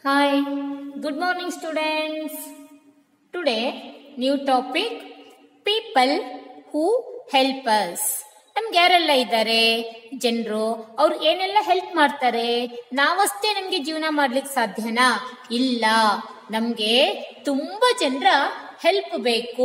Hi, good morning, students. Today, new topic people who help us. ನಮ್ಗೆ ಯಾರೆಲ್ಲ ಇದ್ದಾರೆ ಜನರು ಅವ್ರು ಏನೆಲ್ಲ ಹೆಲ್ಪ್ ಮಾಡ್ತಾರೆ ನಾವಷ್ಟೇ ನಮ್ಗೆ ಜೀವನ ಮಾಡ್ಲಿಕ್ಕೆ ಸಾಧ್ಯನಾ ಇಲ್ಲ ನಮ್ಗೆ ತುಂಬಾ ಜನರ ಹೆಲ್ಪ್ ಬೇಕು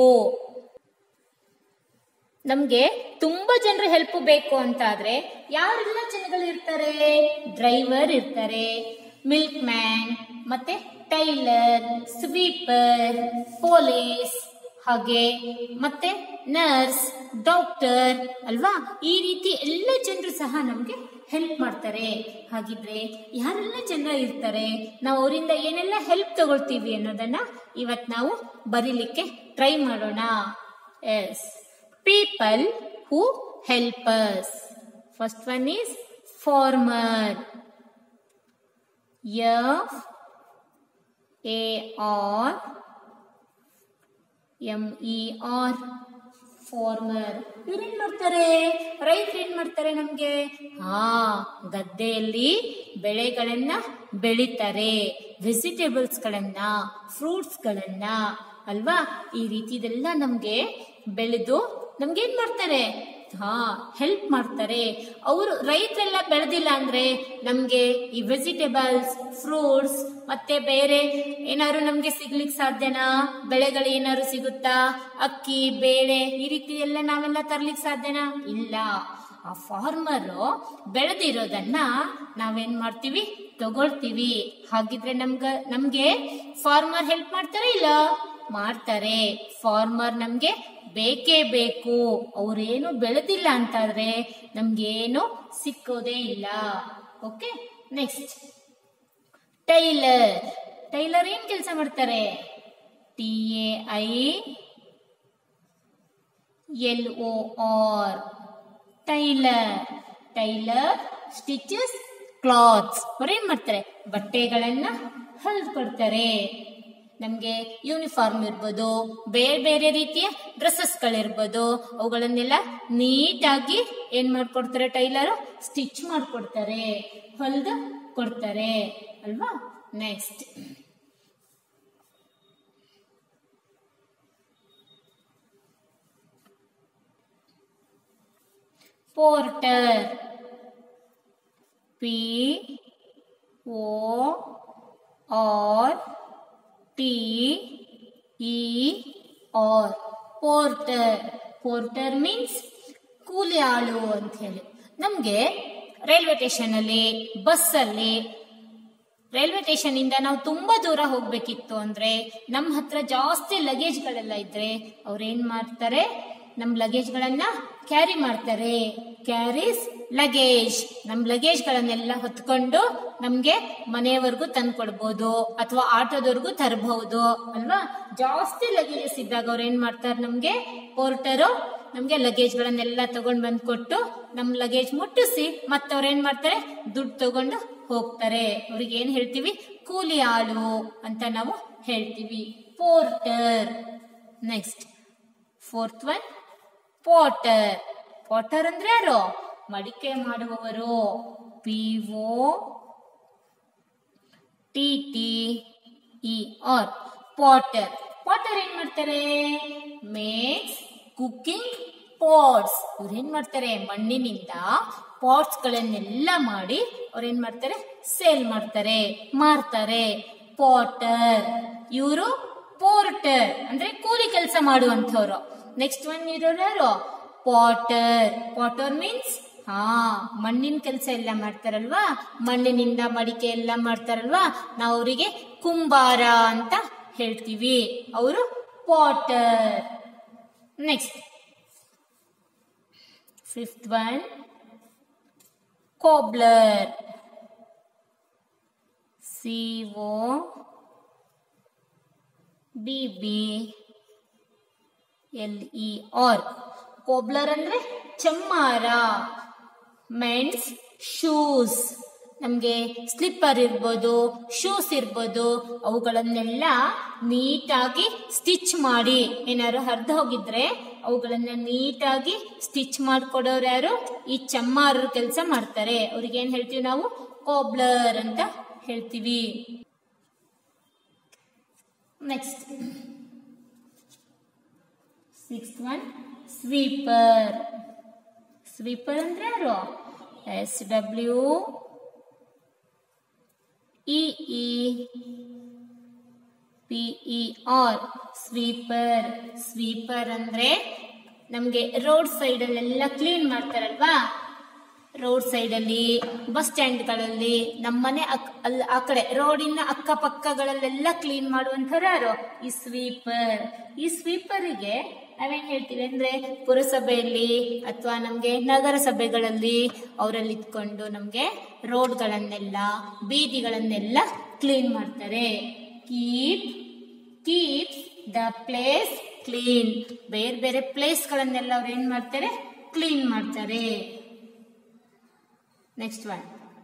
ನಮ್ಗೆ ತುಂಬಾ ಜನರ ಹೆಲ್ಪ್ ಬೇಕು ಅಂತ ಆದ್ರೆ ಯಾರೆಲ್ಲ ಜನಗಳು ಇರ್ತಾರೆ ಡ್ರೈವರ್ ಇರ್ತಾರೆ ಮಿಲ್ಕ್ ಮ್ಯಾನ್ ಮತ್ತೆ ಟೈಲರ್ ಸ್ವೀಪರ್ ಪೊಲೀಸ್ ಹಾಗೆ ಮತ್ತೆ ನರ್ಸ್ ಡಾಕ್ಟರ್ ಅಲ್ವಾ ಈ ರೀತಿ ಎಲ್ಲ ಜನರು ಸಹ ನಮ್ಗೆ ಹೆಲ್ಪ್ ಮಾಡ್ತಾರೆ ಹಾಗಿದ್ರೆ ಯಾರೆಲ್ಲ ಜನ ಇರ್ತಾರೆ ನಾವು ಅವರಿಂದ ಏನೆಲ್ಲ ಹೆಲ್ಪ್ ತಗೊಳ್ತೀವಿ ಅನ್ನೋದನ್ನ ಇವತ್ ನಾವು ಬರೀಲಿಕ್ಕೆ ಟ್ರೈ ಮಾಡೋಣ yes people who help us. First one is farmer. F A R M E R farmer ಇವ್ರೇನ್ ಮಾಡ್ತಾರೆ ರೈತರು ಏನ್ ಮಾಡ್ತಾರೆ ನಮ್ಗೆ ಹಾ ಗದ್ದೆಯಲ್ಲಿ ಬೆಳೆಗಳನ್ನ ಬೆಳಿತಾರೆ ವೆಜಿಟೇಬಲ್ಸ್ ಗಳನ್ನ ಫ್ರೂಟ್ಸ್ ಗಳನ್ನ ಅಲ್ವಾ ಈ ರೀತಿದೆಲ್ಲ ನಮ್ಗೆ ಬೆಳೆದು ನಮ್ಗೆ ಏನ್ ಮಾಡ್ತಾರೆ ಹಾ ಹೆಲ್ಪ್ ಮಾಡ್ತಾರೆ ಅವರು ರೈತರೆಲ್ಲ ಬೆಳೆದಿಲ್ಲ ಅಂದ್ರೆ ನಮ್ಗೆ ಈ ವೆಜಿಟೇಬಲ್ಸ್ ಫ್ರೂಟ್ಸ್ ಮತ್ತೆ ಬೇರೆ ಏನಾದ್ರು ನಮ್ಗೆ ಸಿಗ್ಲಿಕ್ಕೆ ಸಾಧ್ಯನಾ ಬೆಳೆಗಳು ಏನಾದ್ರು ಸಿಗುತ್ತಾ ಅಕ್ಕಿ ಬೇಳೆ ಈ ರೀತಿ ಎಲ್ಲ ನಾವೆಲ್ಲ ತರ್ಲಿಕ್ಕೆ ಸಾಧ್ಯನಾ ಇಲ್ಲ ಆ ಫಾರ್ಮರ್ ಬೆಳೆದಿರೋದನ್ನ ನಾವೇನ್ ಮಾಡ್ತೀವಿ ತಗೊಳ್ತೀವಿ ಹಾಗಿದ್ರೆ ನಮ್ಗ ನಮ್ಗೆ ಫಾರ್ಮರ್ ಹೆಲ್ಪ್ ಮಾಡ್ತಾರೆ ಇಲ್ಲ ಮಾಡ್ತಾರೆ ಫಾರ್ಮರ್ ನಮ್ಗೆ ಬೇಕೇ ಬೇಕು ಅವ್ರೇನು ಬೆಳೆದಿಲ್ಲ ಅಂತಾದ್ರೆ ನಮ್ಗೇನು ಸಿಕ್ಕೋದೇ ಇಲ್ಲ ಓಕೆ ನೆಕ್ಸ್ಟ್ ಟೈಲರ್ ಟೈಲರ್ ಏನ್ ಕೆಲಸ ಮಾಡ್ತಾರೆ T A I L O R tailor tailor stitches clothes ಅವ್ರೇನ್ ಮಾಡ್ತಾರೆ ಬಟ್ಟೆಗಳನ್ನ ಹೊಲ್ದು ಕೊಡ್ತಾರೆ ನಮ್ಗೆ ಯೂನಿಫಾರ್ಮ್ ಇರ್ಬೋದು ಬೇರೆ ಬೇರೆ ರೀತಿಯ ಡ್ರೆಸ್ಸಸ್ಗಳಿರ್ಬೋದು ಅವುಗಳನ್ನೆಲ್ಲ ನೀಟಾಗಿ ಏನ್ ಮಾಡ್ಕೊಡ್ತಾರೆ ಟೈಲರ್ ಸ್ಟಿಚ್ ಮಾಡ್ಕೊಡ್ತಾರೆ ಹೊಲ್ದು ಕೊಡ್ತಾರೆ ಅಲ್ವಾ next porter P O R T E R porter porter means ಕೂಲಿ ಆಳು ಅಂತ ಹೇಳಿ ನಮ್ಗೆ ರೈಲ್ವೆ ಸ್ಟೇಷನ್ ಅಲ್ಲಿ ಬಸ್ ಅಲ್ಲಿ ರೈಲ್ವೆ ಸ್ಟೇಷನ್ ಇಂದ ನಾವು ತುಂಬಾ ದೂರ ಹೋಗ್ಬೇಕಿತ್ತು ಅಂದ್ರೆ ನಮ್ಮ ಹತ್ರ ಜಾಸ್ತಿ ಲಗೇಜ್ ಗಳೆಲ್ಲ ಇದ್ರೆ ಅವ್ರು ಏನ್ ಮಾಡ್ತಾರೆ ನಮ್ ಲಗೇಜ್ ಗಳನ್ನ ಕ್ಯಾರಿ ಮಾಡ್ತಾರೆ ಕ್ಯಾರೀಸ್ ಲಗೇಜ್ ನಮ್ ಲಗೇಜ್ ಗಳನ್ನೆಲ್ಲ ಹೊತ್ಕೊಂಡು ನಮ್ಗೆ ಮನೆಯವರೆಗೂ ತಂದ್ಕೊಡ್ಬೋದು ಅಥವಾ ಆಟೋದವರೆಗೂ ತರಬಹುದು ಅಲ್ವಾ ಜಾಸ್ತಿ ಲಗೇಜಸ್ ಇದ್ದಾಗ ಅವ್ರು ಏನ್ ಮಾಡ್ತಾರೆ ನಮ್ಗೆ ಪೋರ್ಟರು ನಮ್ಗೆ ಲಗೇಜ್ ಗಳನ್ನೆಲ್ಲ ತಗೊಂಡ್ ಬಂದ್ ಕೊಟ್ಟು ನಮ್ ಲಗೇಜ್ ಮುಟ್ಟಿಸಿ ಮತ್ತೆ ಅವ್ರ ಏನ್ ಮಾಡ್ತಾರೆ ದುಡ್ಡು ತಗೊಂಡು ಹೋಗ್ತಾರೆ ಅವ್ರಿಗೆ ಏನ್ ಹೇಳ್ತೀವಿ ಕೂಲಿ ಆಳು ಅಂತ ನಾವು ಹೇಳ್ತೀವಿ porter next fourth one potter potter ಅಂದ್ರೆ ಯಾರು ಮಡಿಕೆ ಮಾಡುವವರು P O T T E R potter potter ಏನ್ ಮಾಡ್ತಾರೆ ಮೇಕ್ಸ್ ಕುಕಿಂಗ್ ಪಾಟ್ಸ್ ಇವ್ರು ಏನ್ ಮಾಡ್ತಾರೆ ಮಣ್ಣಿನಿಂದ ಪಾಟ್ಸ್ ಗಳನ್ನೆಲ್ಲ ಮಾಡಿ ಅವ್ರು ಏನ್ ಮಾಡ್ತಾರೆ ಸೇಲ್ ಮಾಡ್ತಾರೆ ಮಾರ್ತಾರೆ ಪಾಟರ್ ಇವರು ಪೋರ್ಟರ್ ಅಂದ್ರೆ ಕೂಲಿ ಕೆಲಸ ಮಾಡುವಂತವ್ರು ನೆಕ್ಸ್ಟ್ ಒನ್ ಇರೋರು ಯಾರು ಪಾಟರ್ ಪಾಟರ್ ಮೀನ್ಸ್ ಹಾ ಮಣ್ಣಿನ ಕೆಲಸ ಎಲ್ಲ ಮಾಡ್ತಾರಲ್ವಾ ಮಣ್ಣಿನಿಂದ ಮಡಿಕೆ ಎಲ್ಲ ಮಾಡ್ತಾರಲ್ವಾ ನಾವು ಅವರಿಗೆ ಕುಂಬಾರ ಅಂತ ಹೇಳ್ತೀವಿ ಅವರು potter next fifth one cobbler C O B B L E R cobbler ಅಂದ್ರೆ ಚಮ್ಮಾರ ಮೆನ್ಸ್ ಶೂಸ್ ನಮ್ಗೆ ಸ್ಲಿಪ್ಪರ್ ಇರ್ಬೋದು ಶೂಸ್ ಇರ್ಬೋದು ಅವುಗಳನ್ನೆಲ್ಲ ನೀಟಾಗಿ ಸ್ಟಿಚ್ ಮಾಡಿ ಏನಾದ್ರು ಹರಿದು ಹೋಗಿದ್ರೆ ಅವುಗಳನ್ನ ನೀಟಾಗಿ ಸ್ಟಿಚ್ ಮಾಡ್ಕೊಡೋರು ಯಾರು ಈ ಚಮ್ಮಾರರು ಕೆಲಸ ಮಾಡ್ತಾರೆ ಅವ್ರಿಗೆ ಏನ್ ಹೇಳ್ತೀವಿ ನಾವು ಕೋಬ್ಲರ್ ಅಂತ ಹೇಳ್ತೀವಿ next six one sweeper sweeper ಅಂದ್ರೆ ಯಾರು S W E P E R sweeper sweeper ಅಂದ್ರೆ ನಮ್ಗೆ ರೋಡ್ ಸೈಡ್ ಅಲ್ಲೆಲ್ಲ ಕ್ಲೀನ್ ಮಾಡ್ತಾರಲ್ವಾ ರೋಡ್ ಸೈಡ್ ಅಲ್ಲಿ ಬಸ್ ಸ್ಟ್ಯಾಂಡ್ಗಳಲ್ಲಿ ನಮ್ಮನೆ ಅಕ್- ಅಲ್ ಆ ಕಡೆ ರೋಡಿನ ಅಕ್ಕಪಕ್ಕಗಳಲ್ಲೆಲ್ಲ ಕ್ಲೀನ್ ಮಾಡುವಂಥವ್ರು ಯಾರು ಈ ಸ್ವೀಪರ್ ಈ ಸ್ವೀಪರಿಗೆ ನಾವೇನ್ ಹೇಳ್ತೀವಿ ಅಂದ್ರೆ ಪುರಸಭೆಯಲ್ಲಿ ಅಥವಾ ನಮ್ಗೆ ನಗರ ಸಭೆಗಳಲ್ಲಿ ಅವರಲ್ಲಿ ಇಟ್ಕೊಂಡು ನಮ್ಗೆ ರೋಡ್ಗಳನ್ನೆಲ್ಲ ಬೀದಿಗಳನ್ನೆಲ್ಲ ಕ್ಲೀನ್ ಮಾಡ್ತಾರೆ keep keep the place clean ಬೇರೆ ಬೇರೆ ಪ್ಲೇಸ್ಗಳನ್ನೆಲ್ಲ ಅವ್ರು ಏನ್ ಮಾಡ್ತಾರೆ ಕ್ಲೀನ್ ಮಾಡ್ತಾರೆ next one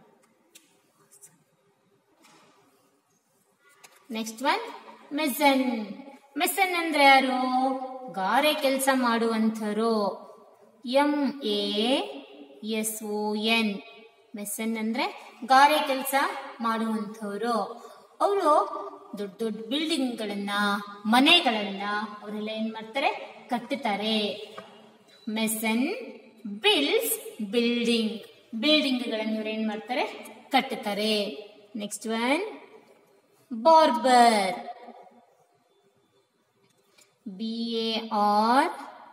next one mason mason ಅಂದ್ರೆ ಯಾರು ಗಾರೆ ಕೆಲಸ ಮಾಡುವಂಥರು M A S O N mason ಅಂದ್ರೆ ಗಾರೆ ಕೆಲಸ ಮಾಡುವಂಥವ್ರು ಅವರು ದೊಡ್ಡ ದೊಡ್ಡ ಬಿಲ್ಡಿಂಗ್ಗಳನ್ನ ಮನೆಗಳನ್ನ ಅವರೆಲ್ಲ ಏನ್ ಮಾಡ್ತಾರೆ ಕಟ್ಟುತ್ತಾರೆ ಮೆಸನ್ ಬಿಲ್ಡ್ಸ್ ಬಿಲ್ಡಿಂಗ್ ಬಿಲ್ಡಿಂಗ್ಗಳನ್ನು ಇವ್ರು ಏನ್ ಮಾಡ್ತಾರೆ ಕಟ್ಟುತ್ತಾರೆ next one barber B A R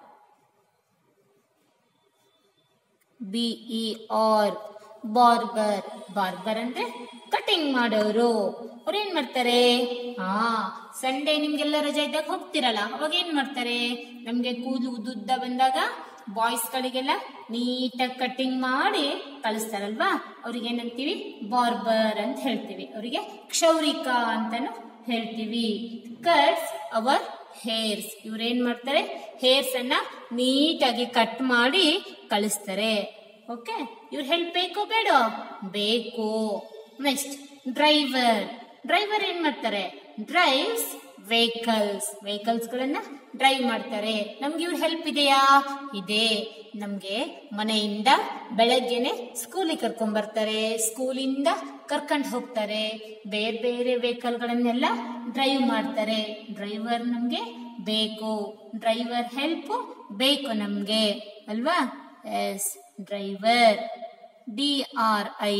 B E R barber barber ಅಂದ್ರೆ ಕಟಿಂಗ್ ಮಾಡೋರು ಅವ್ರು ಏನ್ ಮಾಡ್ತಾರೆ ಹಾ ಸಂಡೇ ನಿಮ್ಗೆಲ್ಲ ರಜೆ ಇದ್ದಾಗ ಹೋಗ್ತಿರಲ್ಲ ಅವಾಗ ಏನ್ ಮಾಡ್ತಾರೆ ನಮ್ಗೆ ಕೂದಲು ಉದ್ದುದ್ದ ಬಂದಾಗ ಬಾಯ್ಸ್ ಗಳಿಗೆಲ್ಲ ನೀಟಾಗಿ ಕಟಿಂಗ್ ಮಾಡಿ ಕಳಿಸ್ತಾರಲ್ವಾ ಅವ್ರಿಗೆ ಏನಂತೀವಿ ಬಾರ್ಬರ್ ಅಂತ ಹೇಳ್ತೀವಿ ಅವರಿಗೆ ಕ್ಷೌರಿಕ ಅಂತಾನು ಹೇಳ್ತೀವಿ ಕಟ್ಸ್ ಅವರ್ ಹೇರ್ಸ್ ಇವ್ರೇನ್ ಮಾಡ್ತಾರೆ ಹೇರ್ಸ್ ಅನ್ನ ನೀಟಾಗಿ ಕಟ್ ಮಾಡಿ ಕಳಿಸ್ತಾರೆ ಓಕೆ ಇವ್ರ ಹೆಲ್ಪ್ ಬೇಕೋ ಬೇಡ ಬೇಕು ನೆಕ್ಸ್ಟ್ ಡ್ರೈವರ್ ಡ್ರೈವರ್ ಏನ್ ಮಾಡ್ತಾರೆ ಡ್ರೈವ್ಸ್ ವೆಹಿಕಲ್ಸ್ ವೆಹಿಕಲ್ಸ್ ಗಳನ್ನ ಡ್ರೈವ್ ಮಾಡ್ತಾರೆ ನಮ್ಗೆ ಇವ್ರ ಹೆಲ್ಪ್ ಇದೆಯಾ ಇದೆ ನಮ್ಗೆ ಮನೆಯಿಂದ ಬೆಳಗ್ಗೆನೆ ಸ್ಕೂಲಿಗೆ ಕರ್ಕೊಂಡ್ ಬರ್ತಾರೆ ಸ್ಕೂಲಿಂದ ಕರ್ಕೊಂಡು ಹೋಗ್ತಾರೆ ಬೇರೆ ಬೇರೆ ವೆಹಿಕಲ್ ಗಳನ್ನೆಲ್ಲ ಡ್ರೈವ್ ಮಾಡ್ತಾರೆ ಡ್ರೈವರ್ ನಮ್ಗೆ ಬೇಕು ಡ್ರೈವರ್ ಹೆಲ್ಪ್ ಬೇಕು ನಮ್ಗೆ ಅಲ್ವಾ yes driver D R I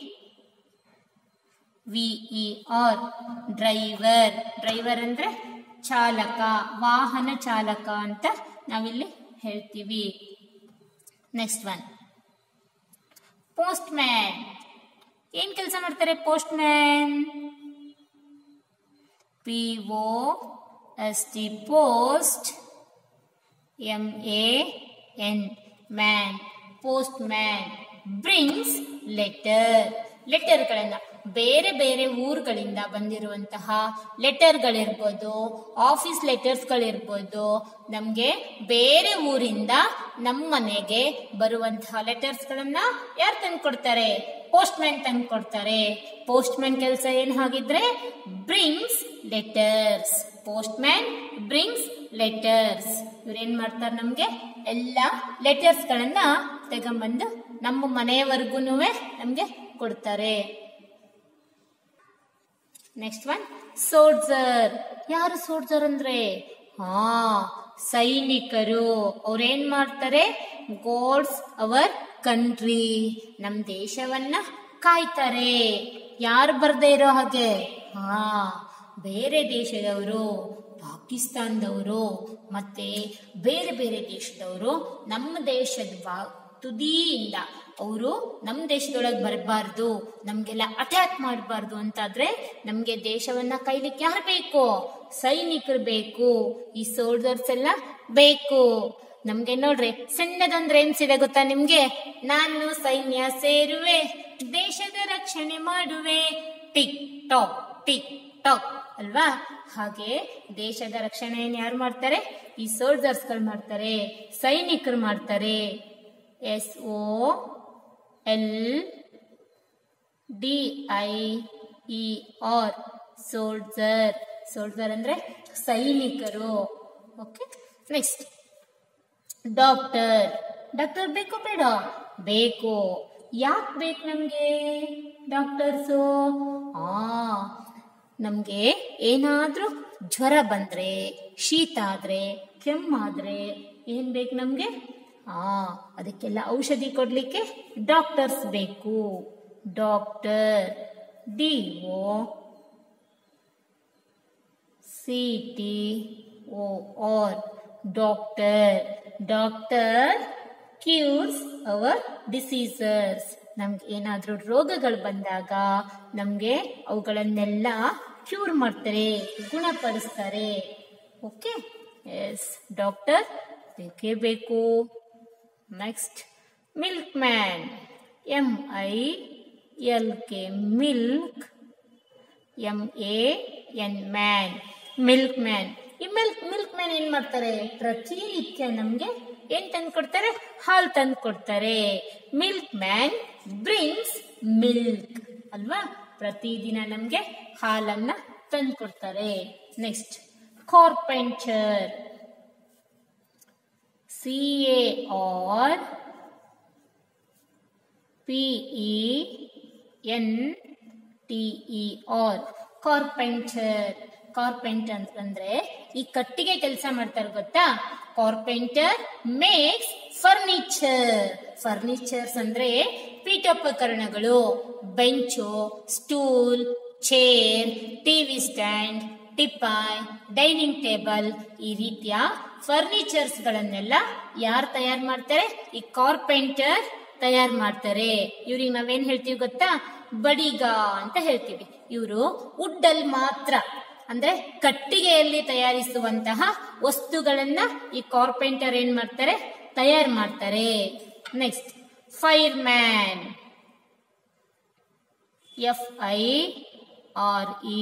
V E R driver driver ಅಂದ್ರೆ ಚಾಲಕ ವಾಹನ ಚಾಲಕ ಅಂತ ನಾವಿಲ್ಲಿ ಹೇಳ್ತೀವಿ ನೆಕ್ಸ್ಟ್ ಒನ್ ಪೋಸ್ಟ್ ಮ್ಯಾನ್ ಏನ್ ಕೆಲಸ ಮಾಡ್ತಾರೆ postman P O S T post M A N man postman brings letter ಲೆಟರ್ಗಳನ್ನ ಬೇರೆ ಬೇರೆ ಊರುಗಳಿಂದ ಬಂದಿರುವಂತಹ ಲೆಟರ್ಗಳಿರ್ಬೋದು ಆಫೀಸ್ ಲೆಟರ್ಸ್ಗಳಿರ್ಬೋದು ನಮ್ಗೆ ಬೇರೆ ಊರಿಂದ ನಮ್ಮ ಮನೆಗೆ ಬರುವಂತಹ ಲೆಟರ್ಸ್ಗಳನ್ನ ಯಾರು ತಂದು ಕೊಡ್ತಾರೆ ಪೋಸ್ಟ್ ಮ್ಯಾನ್ ತಂದು ಕೊಡ್ತಾರೆ ಪೋಸ್ಟ್ ಮ್ಯಾನ್ ಕೆಲಸ ಏನ್ ಹಾಗಿದ್ರೆ brings letters postman brings letters ಇವ್ರೇನ್ ಮಾಡ್ತಾರೆ ನಮ್ಗೆ ಎಲ್ಲ ಲೆಟರ್ಸ್ ಗಳನ್ನ ತಗೊಂಬಂದು ನಮ್ಮ ಮನೆಯವರೆಗೂ ನಮ್ಗೆ ಕೊಡ್ತಾರೆ ನೆಕ್ಸ್ಟ್ ಒನ್ ಸೋಲ್ಜರ್ ಯಾರು ಸೋಲ್ಜರ್ ಅಂದ್ರೆ ಹಾ ಸೈನಿಕರು ಅವ್ರೇನ್ ಮಾಡ್ತಾರೆ ಗೋಡ್ಸ್ ಅವರ್ ಕಂಟ್ರಿ ನಮ್ ದೇಶವನ್ನ ಕಾಯ್ತಾರೆ ಯಾರು ಬರ್ದೇ ಇರೋ ಹಾಗೆ ಹಾ ಬೇರೆ ದೇಶದವರು ಪಾಕಿಸ್ತಾನದವರು ಮತ್ತೆ ಬೇರೆ ಬೇರೆ ದೇಶದವರು ನಮ್ಮ ದೇಶದ ಬಾ- ತುದಿಯಿಂದ ಅವರು ನಮ್ಮ ದೇಶದೊಳಗೆ ಬರಬಾರ್ದು ನಮ್ಗೆಲ್ಲ ಅಟ್ಯಾಕ್ ಮಾಡಬಾರ್ದು ಅಂತಾದ್ರೆ ನಮ್ಗೆ ದೇಶವನ್ನ ಕೈಲಿಕ್ಕೆ ಯಾರು ಬೇಕು ಸೈನಿಕರು ಬೇಕು ಈ ಸೋಲ್ಜರ್ಸ್ ಎಲ್ಲ ಬೇಕು ನಮ್ಗೆ ನೋಡ್ರಿ ಸಣ್ಣದೊಂದು ರೇಮ್ಸ್ ಇದೆ ಗೊತ್ತಾ ನಿಮ್ಗೆ ನಾನು ಸೈನ್ಯ ಸೇರುವೆ ದೇಶದ ರಕ್ಷಣೆ ಮಾಡುವೆ ಟಿಕ್ ಟಾಕ್ ಟಿಕ್ ಟಾಕ್ ಅಲ್ವಾ ಹಾಗೆ ದೇಶದ ರಕ್ಷಣೆಯನ್ನು ಯಾರು ಮಾಡ್ತಾರೆ ಈ ಸೋಲ್ಜರ್ಸ್ ಗಳು ಮಾಡ್ತಾರೆ ಸೈನಿಕರು ಮಾಡ್ತಾರೆ S O L D I E R soldier soldier ಅಂದ್ರೆ ಸೈನಿಕರು ಓಕೆ ನೆಕ್ಸ್ಟ್ ಡಾಕ್ಟರ್ ಡಾಕ್ಟರ್ ಬೇಕು ಬೇಡ ಬೇಕು ಯಾಕೆ ಬೇಕು ನಮ್ಗೆ ಡಾಕ್ಟರ್ಸು ಆ ನಮ್ಗೆ ಏನಾದ್ರೂ ಜ್ವರ ಬಂದ್ರೆ ಶೀತ ಆದ್ರೆ ಕೆಮ್ಮಾದ್ರೆ ಏನ್ ಬೇಕು ನಮ್ಗೆ ಹಾ ಅದಕ್ಕೆಲ್ಲ ಔಷಧಿ ಕೊಡ್ಲಿಕ್ಕೆ ಡಾಕ್ಟರ್ಸ್ ಬೇಕು doctor D O C T O R doctor doctor cures our diseases ನಮ್ಗೆ ಏನಾದರೂ ರೋಗಗಳು ಬಂದಾಗ ನಮಗೆ ಅವುಗಳನ್ನೆಲ್ಲ ಕ್ಯೂರ್ ಮಾಡ್ತಾರೆ ಗುಣಪಡಿಸ್ತಾರೆ ಓಕೆ ಎಸ್ ಡಾಕ್ಟರ್ ಬೇಕೇ ಬೇಕು next milkman M I L K milk M A N man milkman ಈ ಮಿಲ್ಕ್ ಮಿಲ್ಕ್ ಮ್ಯಾನ್ ಏನ್ ಮಾಡ್ತಾರೆ ಪ್ರತಿನಿತ್ಯ ನಮ್ಗೆ ಏನ್ ತಂದು ಕೊಡ್ತಾರೆ ಹಾಲು ತಂದು ಕೊಡ್ತಾರೆ ಮಿಲ್ಕ್ ಮ್ಯಾನ್ ಬ್ರಿಂಗ್ಸ್ ಮಿಲ್ಕ್ ಅಲ್ವಾ ಪ್ರತಿದಿನ ನಮ್ಗೆ ಹಾಲನ್ನ ತಂದು ಕೊಡ್ತಾರೆ next carpenter C A R P E N T E R carpenter carpenter ಅಂತಂದ್ರೆ ಈ ಕಟ್ಟಿಗೆ ಕೆಲಸ ಮಾಡ್ತಾರೆ ಗೊತ್ತಾ ಕಾರ್ಪೆಂಟರ್ ಮೇಕ್ಸ್ ಫರ್ನಿಚರ್ ಫರ್ನಿಚರ್ಸ್ ಅಂದ್ರೆ ಪೀಠೋಪಕರಣಗಳು bench stool chair TV stand teapoy dining table ಈ ರೀತಿಯ ಫರ್ನಿಚರ್ಸ್ ಗಳನ್ನೆಲ್ಲ ಯಾರು ತಯಾರು ಮಾಡ್ತಾರೆ ಈ ಕಾರ್ಪೆಂಟರ್ ತಯಾರು ಮಾಡ್ತಾರೆ ಇವ್ರಿಗೆ ನಾವೇನ್ ಹೇಳ್ತೀವಿ ಗೊತ್ತಾ ಬಡಿಗ ಅಂತ ಹೇಳ್ತೀವಿ ಇವರು ವುಡ್ಡಲ್ಲಿ ಮಾತ್ರ ಅಂದ್ರೆ ಕಟ್ಟಿಗೆಯಲ್ಲಿ ತಯಾರಿಸುವಂತಹ ವಸ್ತುಗಳನ್ನ ಈ ಕಾರ್ಪೆಂಟರ್ ಏನ್ ಮಾಡ್ತಾರೆ ತಯಾರು ಮಾಡ್ತಾರೆ next fireman F I R E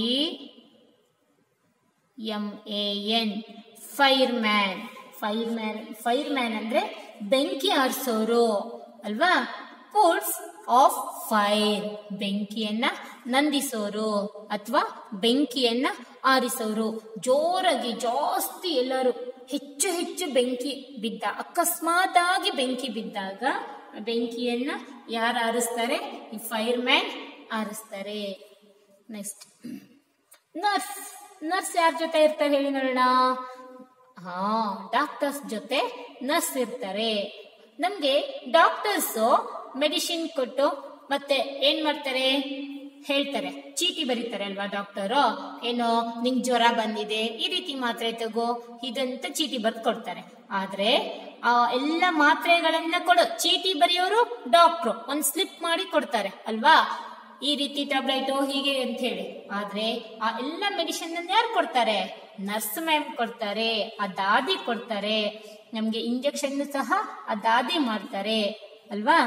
M A N fireman fireman fireman ಅಂದ್ರೆ ಬೆಂಕಿ ಆರಿಸೋರು ಅಲ್ವಾ ಪುಟ್ಸ್ ಆಫ್ ಫೈರ್ ಬೆಂಕಿಯನ್ನ ನಂದಿಸೋರು ಅಥವಾ ಬೆಂಕಿಯನ್ನ ಆರಿಸೋರು ಜೋರಾಗಿ ಜಾಸ್ತಿ ಎಲ್ಲರೂ ಹೆಚ್ಚು ಹೆಚ್ಚು ಬೆಂಕಿ ಬಿದ್ದ ಅಕಸ್ಮಾತ್ ಆಗಿ ಬೆಂಕಿ ಬಿದ್ದಾಗ ಆ ಬೆಂಕಿಯನ್ನ ಯಾರು ಆರಿಸ್ತಾರೆ ಈ ಫೈರ್ ಮ್ಯಾನ್ ಆರಿಸ್ತಾರೆ ನೆಕ್ಸ್ಟ್ ನರ್ಸ್ ನರ್ಸ್ ಯಾರ ಜೊತೆ ಇರ್ತಾರೆ ಹೇಳಿ ನೋಡೋಣ ಹಾ ಡಾಕ್ಟರ್ಸ್ ಜೊತೆ ನರ್ಸ್ ಇರ್ತಾರೆ ನಮ್ಗೆ ಡಾಕ್ಟರ್ಸ್ ಮೆಡಿಸಿನ್ ಕೊಟ್ಟು ಮತ್ತೆ ಏನ್ ಮಾಡ್ತಾರೆ ಹೇಳ್ತಾರೆ ಚೀಟಿ ಬರೀತಾರೆ ಅಲ್ವಾ ಡಾಕ್ಟರು ಏನೋ ನಿಂಗ್ ಜ್ವರ ಬಂದಿದೆ ಈ ರೀತಿ ಮಾತ್ರೆ ತಗೋ ಇದಂತ ಚೀಟಿ ಬರ್ದು ಕೊಡ್ತಾರೆ ಆದ್ರೆ ಆ ಎಲ್ಲ ಮಾತ್ರೆಗಳನ್ನ ಕೊಡೋ ಚೀಟಿ ಬರೆಯೋರು ಡಾಕ್ಟ್ರು ಒಂದ್ ಸ್ಲಿಪ್ ಮಾಡಿ ಕೊಡ್ತಾರೆ ಅಲ್ವಾ ಈ ರೀತಿ ಟ್ಯಾಬ್ಲೆಟ್ ಹೀಗೆ ಅಂತ ಹೇಳಿ ಆದ್ರೆ ಆ ಎಲ್ಲ ಮೆಡಿಸಿನ್ ಅನ್ನ ಯಾರು ಕೊಡ್ತಾರೆ ನರ್ಸ್ ಮ್ಯಾಮ್ ಕೊಡ್ತಾರೆ ಆ ದಾದಿ ಕೊಡ್ತಾರೆ ನಮ್ಗೆ ಇಂಜೆಕ್ಷನ್ ಸಹ ಆ ದಾದಿ ಮಾಡ್ತಾರೆ ಅಲ್ವಾ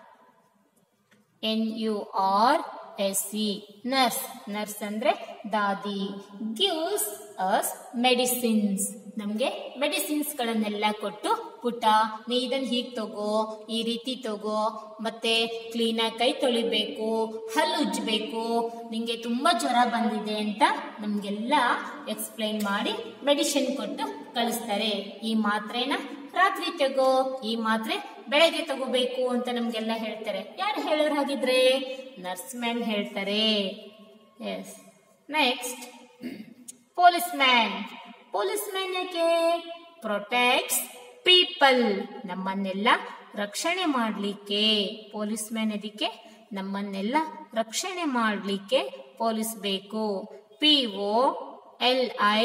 N U R S C nurse nurse ಅಂದ್ರೆ ದಾದಿ ಗಿವ್ಸ್ ಅಸ್ ಮೆಡಿಸಿನ್ಸ್ ನಮ್ಗೆ ಮೆಡಿಸಿನ್ಸ್ ಗಳನ್ನೆಲ್ಲ ಕೊಟ್ಟು ಪುಟ್ಟ ನೀ ಇದನ್ನ ಹೀಗ್ ತಗೋ ಈ ರೀತಿ ತಗೋ ಮತ್ತೆ ಕ್ಲೀನಾಗಿ ಕೈ ತೊಳಿಬೇಕು ಹಲ್ಲು ಉಜ್ಜಬೇಕು ನಿಂಗೆ ತುಂಬಾ ಜ್ವರ ಬಂದಿದೆ ಅಂತ ನಮ್ಗೆಲ್ಲ ಎಕ್ಸ್ಪ್ಲೈನ್ ಮಾಡಿ ಮೆಡಿಸಿನ್ ಕೊಟ್ಟು ಕಳಿಸ್ತಾರೆ ಈ ಮಾತ್ರೆನ ರಾತ್ರಿ ತಗೋ ಈ ಮಾತ್ರೆ ಬೆಳಗ್ಗೆ ತಗೋಬೇಕು ಅಂತ ನಮ್ಗೆಲ್ಲ ಹೇಳ್ತಾರೆ ಯಾರು ಹೇಳೋರು ಹಾಗಿದ್ರೆ ನರ್ಸ್ ಮ್ಯಾನ್ ಹೇಳ್ತಾರೆ yes next policeman policeman ಯಾಕೆ ಪ್ರೊಟೆಕ್ಟ್ಸ್ ಪೀಪಲ್ ನಮ್ಮನ್ನೆಲ್ಲ ರಕ್ಷಣೆ ಮಾಡಲಿಕ್ಕೆ ಪೊಲೀಸ್ ಮ್ಯಾನ್ ಅದಕ್ಕೆ ನಮ್ಮನ್ನೆಲ್ಲ ರಕ್ಷಣೆ ಮಾಡಲಿಕ್ಕೆ ಪೊಲೀಸ್ ಬೇಕು P O L I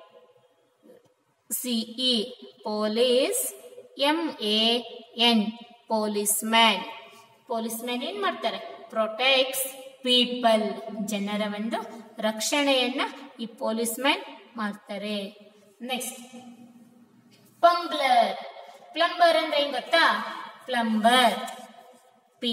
C E police M A N policeman policeman ಏನ್ ಮಾಡ್ತಾರೆ ಪ್ರೊಟೆಕ್ಟ್ಸ್ ಪೀಪಲ್ ಜನರ ಒಂದು ರಕ್ಷಣೆಯನ್ನ ಈ ಪೊಲೀಸ್ ಮ್ಯಾನ್ ಮಾಡ್ತಾರೆ ನೆಕ್ಸ್ಟ್ ಪಂಬ್ಲರ್ ಪ್ಲಂಬರ್ ಅಂದ್ರೆ ಏನ್ ಗೊತ್ತಾ plumber P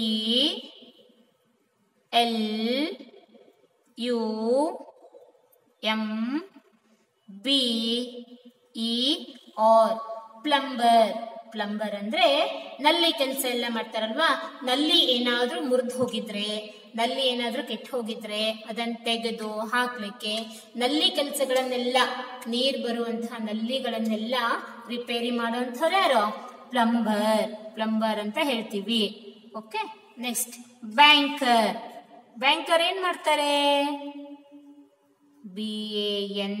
L U M B E R plumber plumber ಅಂದ್ರೆ ನಲ್ಲಿ ಕೆಲಸ ಎಲ್ಲ ಮಾಡ್ತಾರಲ್ವಾ ನಲ್ಲಿ ಏನಾದ್ರೂ ಮುರಿದು ಹೋಗಿದ್ರೆ ನಲ್ಲಿ ಏನಾದ್ರೂ ಕೆಟ್ಟು ಹೋಗಿದ್ರೆ ಅದನ್ನ ತೆಗೆದು ಹಾಕ್ಲಿಕ್ಕೆ ನಲ್ಲಿ ಕೆಲಸಗಳನ್ನೆಲ್ಲ ನೀರ್ ಬರುವಂತಹ ನಲ್ಲಿಗಳನ್ನೆಲ್ಲ ರಿಪೇರಿ ಮಾಡುವಂಥವ್ರು ಯಾರು ಪ್ಲಂಬರ್ ಪ್ಲಂಬರ್ ಅಂತ ಹೇಳ್ತೀವಿ ಓಕೆ ನೆಕ್ಸ್ಟ್ ಬ್ಯಾಂಕರ್ ಬ್ಯಾಂಕರ್ ಏನ್ ಮಾಡ್ತಾರೆ B A N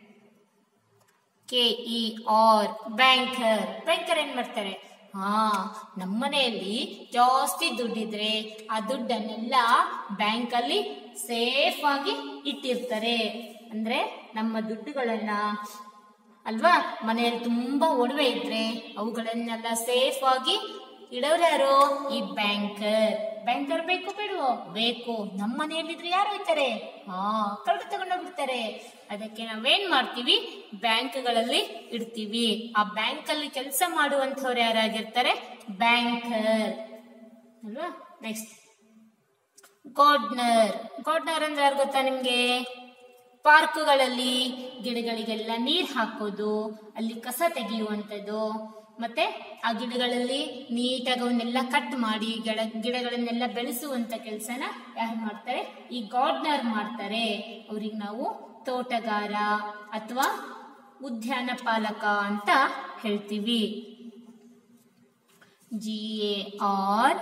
K E R banker banker ಏನ್ ಮಾಡ್ತಾರೆ ಹಾ ನಮ್ಮನೆಯಲ್ಲಿ ಜಾಸ್ತಿ ದುಡ್ಡಿದ್ರೆ ಆ ದುಡ್ಡನ್ನೆಲ್ಲ ಬ್ಯಾಂಕ್ ಅಲ್ಲಿ ಸೇಫ್ ಆಗಿ ಇಟ್ಟಿರ್ತಾರೆ ಅಂದ್ರೆ ನಮ್ಮ ದುಡ್ಡುಗಳನ್ನ ಅಲ್ವಾ ಮನೆಯಲ್ಲಿ ತುಂಬಾ ಒಡವೆ ಇದ್ರೆ ಅವುಗಳನ್ನೆಲ್ಲ ಸೇಫ್ ಆಗಿ ಇಡೋರು ಯಾರು ಈ ಬ್ಯಾಂಕರ್ ಬ್ಯಾಂಕರ್ ಬೇಕು ಬೇಡವೋ ಬೇಕು ನಮ್ಮ ಮನೆಯಲ್ಲಿದ್ರೆ ಯಾರು ಇರ್ತಾರೆ ಹಾ ಕಳ್ದು ತಗೊಂಡೋಗ್ಬಿಡ್ತಾರೆ ಅದಕ್ಕೆ ನಾವೇನ್ ಮಾಡ್ತೀವಿ ಬ್ಯಾಂಕ್ಗಳಲ್ಲಿ ಇಡ್ತೀವಿ ಆ ಬ್ಯಾಂಕ್ ಅಲ್ಲಿ ಕೆಲಸ ಮಾಡುವಂತವ್ರು ಯಾರಾಗಿರ್ತಾರೆ ಬ್ಯಾಂಕರ್ ಅಲ್ವಾ ನೆಕ್ಸ್ಟ್ ಗಾರ್ಡ್ನರ್ ಗಾರ್ಡ್ನರ್ ಅಂದ್ರೆ ಯಾರು ಗೊತ್ತಾ ನಿಮ್ಗೆ ಪಾರ್ಕ್ಗಳಲ್ಲಿ ಗಿಡಗಳಿಗೆಲ್ಲ ನೀರ್ ಹಾಕೋದು ಅಲ್ಲಿ ಕಸ ತೆಗೆಯುವಂಥದ್ದು ಮತ್ತೆ ಆ ಗಿಡಗಳಲ್ಲಿ ನೀಟಾಗಿ ಅವನ್ನೆಲ್ಲ ಕಟ್ ಮಾಡಿ ಗಿಡ ಗಿಡಗಳನ್ನೆಲ್ಲ ಬೆಳೆಸುವಂತ ಕೆಲಸನ ಯಾರು ಮಾಡ್ತಾರೆ ಈ ಗಾರ್ಡ್ನರ್ ಮಾಡ್ತಾರೆ ಅವ್ರಿಗೆ ನಾವು ತೋಟಗಾರ ಅಥವಾ ಉದ್ಯಾನ ಪಾಲಕ ಅಂತ ಹೇಳ್ತೀವಿ G A R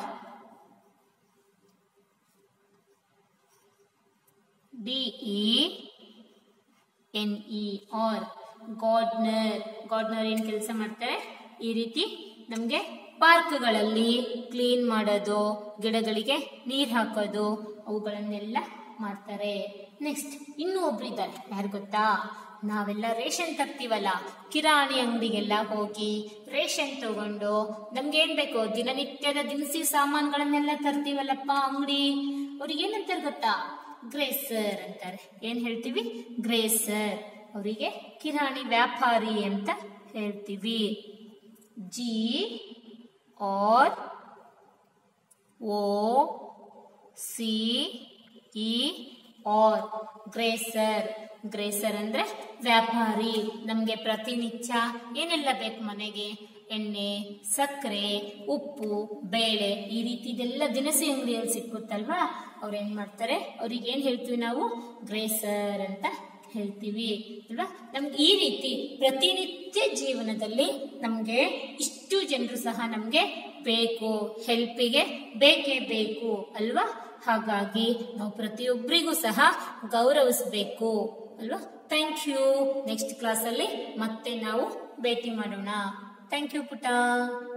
D E N E R gardener gardener ಏನ್ ಕೆಲಸ ಮಾಡ್ತಾರೆ ಈ ರೀತಿ ನಮಗೆ ಪಾರ್ಕ್ಗಳಲ್ಲಿ ಕ್ಲೀನ್ ಮಾಡೋದು ಗಿಡಗಳಿಗೆ ನೀರ್ ಹಾಕೋದು ಅವುಗಳನ್ನೆಲ್ಲ ಮಾಡ್ತಾರೆ ನೆಕ್ಸ್ಟ್ ಇನ್ನೂ ಒಬ್ರು ಇದ್ದಾರೆ ಯಾರು ಗೊತ್ತಾ ನಾವೆಲ್ಲ ರೇಷನ್ ತರ್ತೀವಲ್ಲ ಕಿರಾಣಿ ಅಂಗಡಿಗೆಲ್ಲ ಹೋಗಿ ರೇಷನ್ ತಗೊಂಡು ನಮ್ಗೆ ಏನ್ ಬೇಕು ದಿನನಿತ್ಯದ ದಿನಸಿ ಸಾಮಾನುಗಳನ್ನೆಲ್ಲ ತರ್ತೀವಲ್ಲಪ್ಪ ಅಂಗಡಿ ಅವ್ರಿಗೆ ಏನಂತಾರೆ ಗೊತ್ತಾ ಗ್ರೇಸರ್ ಅಂತಾರೆ ಏನ್ ಹೇಳ್ತೀವಿ ಗ್ರೇಸರ್ ಅವರಿಗೆ ಕಿರಾಣಿ ವ್ಯಾಪಾರಿ ಅಂತ ಹೇಳ್ತೀವಿ G R O C E R grocer grocer ಅಂದ್ರೆ ವ್ಯಾಪಾರಿ ನಮ್ಗೆ ಪ್ರತಿನಿತ್ಯ ಏನೆಲ್ಲ ಬೇಕು ಮನೆಗೆ ಎಣ್ಣೆ ಸಕ್ಕರೆ ಉಪ್ಪು ಬೇಳೆ ಈ ರೀತಿದೆಲ್ಲ ದಿನಸಿ ಅಂಗಡಿಯಲ್ಲಿ ಸಿಕ್ಕುತ್ತಲ್ವಾ ಅವ್ರು ಏನ್ ಮಾಡ್ತಾರೆ ಅವ್ರಿಗೆ ಏನ್ ಹೇಳ್ತೀವಿ ನಾವು ಗ್ರೇಸರ್ ಅಂತ ಹೇಳ್ತೀವಿ ಅಲ್ವಾ ನಮ್ಗೆ ಈ ರೀತಿ ಪ್ರತಿನಿತ್ಯ ಜೀವನದಲ್ಲಿ ನಮ್ಗೆ ಇಷ್ಟು ಜನರು ಸಹ ನಮ್ಗೆ ಬೇಕು ಹೆಲ್ಪಿಗೆ ಬೇಕೇ ಬೇಕು ಅಲ್ವಾ ಹಾಗಾಗಿ ನಾವು ಪ್ರತಿಯೊಬ್ಬರಿಗೂ ಸಹ ಗೌರವಿಸಬೇಕು ಅಲ್ವಾ ಥ್ಯಾಂಕ್ ಯು ನೆಕ್ಸ್ಟ್ ಕ್ಲಾಸಲ್ಲಿ ಮತ್ತೆ ನಾವು ಭೇಟಿ ಮಾಡೋಣ ಥ್ಯಾಂಕ್ ಯು ಪುಟ